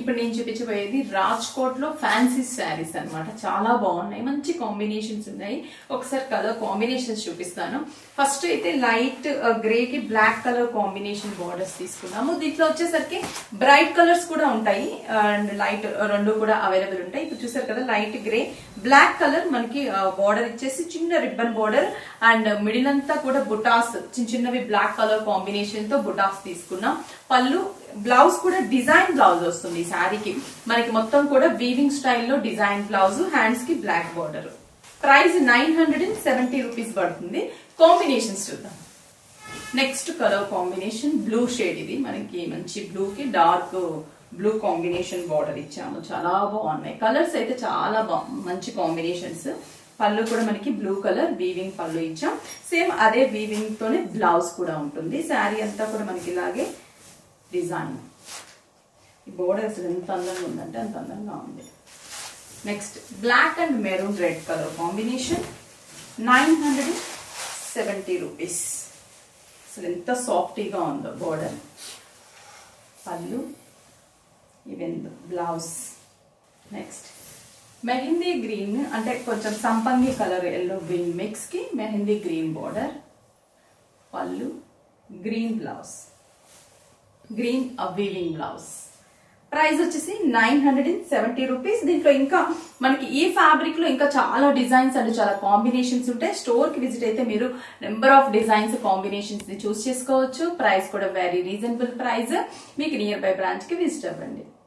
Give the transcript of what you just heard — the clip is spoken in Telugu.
ఇప్పుడు నేను చూపించబోయేది రాజ్కోట్ లో ఫ్యాన్సీ శారీస్ అన్నమాట చాలా బాగున్నాయి మంచి కాంబినేషన్స్ ఉన్నాయి ఒకసారి కలర్ కాంబినేషన్స్ చూపిస్తాను ఫస్ట్ అయితే లైట్ గ్రే కి బ్లాక్ కలర్ కాంబినేషన్ బార్డర్స్ తీసుకున్నాము దీంట్లో వచ్చేసరికి బ్రైట్ కలర్స్ కూడా ఉంటాయి అండ్ లైట్ రెండు కూడా అవైలబుల్ ఉంటాయి ఇప్పుడు చూసారు కదా లైట్ గ్రే బ్లాక్ కలర్ మనకి బార్డర్ ఇచ్చేసి చిన్న రిబ్బన్ బార్డర్ అండ్ మిడిల్ అంతా కూడా బుటాస్ చిన్న చిన్నవి బ్లాక్ కలర్ కాంబినేషన్ తో బుటాస్ తీసుకున్నాం పళ్ళు బ్లౌజ్ కూడా డిజైన్ బ్లౌజ్ వస్తుంది ఈ శారీకి మనకి మొత్తం కూడా వీవింగ్ స్టైల్లో డిజైన్ బ్లౌజ్ హ్యాండ్స్ కి black border price nine hundred and seventy rupees పడుతుంది కాంబినేషన్స్ చూద్దాం next colour combination blue shade ఇది మనకి మంచి బ్లూ కి డార్క్ బ్లూ కాంబినేషన్ బార్డర్ ఇచ్చాము చాలా బాగున్నాయి కలర్స్ అయితే చాలా బాగు మంచి కాంబినేషన్స్ పళ్ళు కూడా మనకి బ్లూ కలర్ వీవింగ్ పళ్ళు ఇచ్చాం సేమ్ అదే వీవింగ్ తోనే బ్లౌజ్ కూడా ఉంటుంది శారీ అంతా కూడా మనకి ఇలాగే డిజైన్ ఈ బోర్డర్ అసలు ఎంత అందంగా ఉందంటే అంత అందంగా ఉంది next black and maroon red colour combination nine hundred seventy rupees అసలు ఎంత సాఫ్టీగా ఉందో border pallu even blouse next mehndi green అంటే కొంచెం సంపంగి కలర్ ఎల్లో గ్రీన్ మిక్స్ కి mehndi green border pallu green blouse green weaving blouse price వచ్చేసి nine hundred and seventy rupees దీంట్లో ఇంకా మనకి ఈ ఫ్యాబ్రిక్ లో ఇంకా చాలా డిజైన్స్ అండ్ చాలా కాంబినేషన్స్ ఉంటాయి స్టోర్ కి విజిట్ అయితే మీరు నెంబర్ ఆఫ్ డిజైన్స్ కాంబినేషన్స్ ని చూస్ చేసుకోవచ్చు ప్రైస్ కూడా వెరీ రీజనబుల్ ప్రైస్ మీకు నియర్ బై బ్రాంచ్ కి విజిట్ అవ్వండి